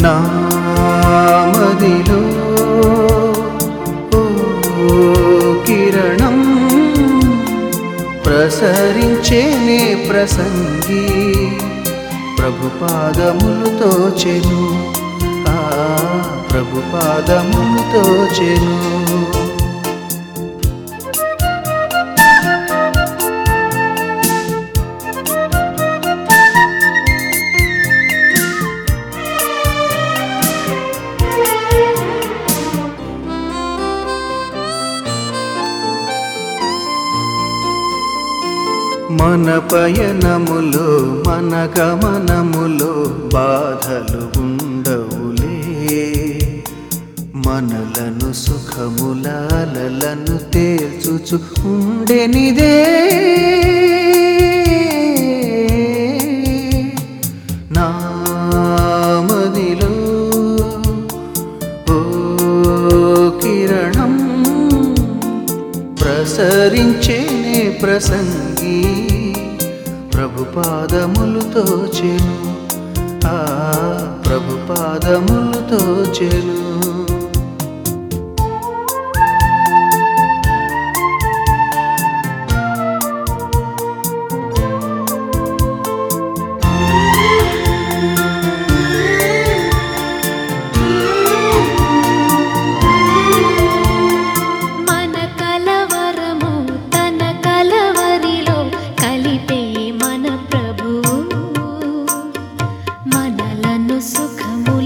నామదిలో ఓ కిరణం ప్రసరించేనే ప్రసంగి ప్రభు పాదములతో చెను ఆ ప్రభు పాదములతో చెను మన పయనములో మన గమనములో బాధలు ఉండవులే మనలను సుఖములాలను తేల్చుచు ఉండెనిదే నామదిలో ఓ కిరణం ప్రసరించేనే ప్రసంగి ప్రభు పాదములతో చెను ఆ ప్రభు పాదములతో చెను మన కలవరము తన కలవరిలో కలిపే మన ప్రభు మనలను సుఖముల